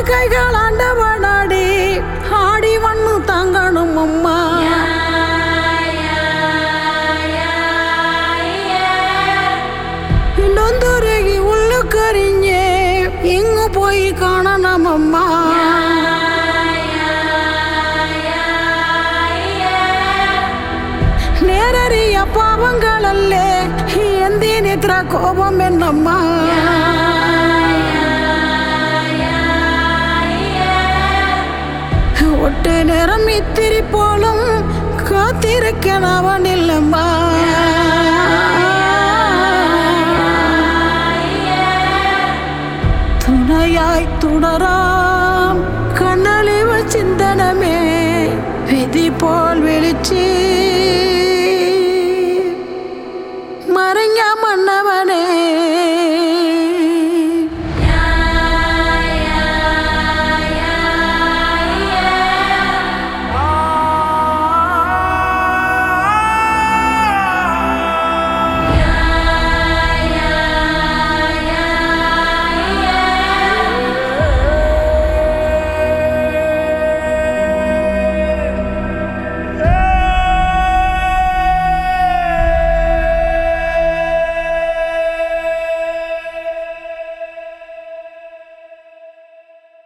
கைகள் ஆண்டவனாடி ஆடி வண்ணு தாங்கணும் அம்மா நொந்துருகி உள்ளு கரிஞ்சே எங்க போய் காணணும் அம்மா நேரறிய பாவங்களல்லே எந்தி நித்ர கோபம் என்னம்மா ஒட்டு நேரம் இத்திரி போலும் காத்திருக்கேன் அவன் இல்லம்மா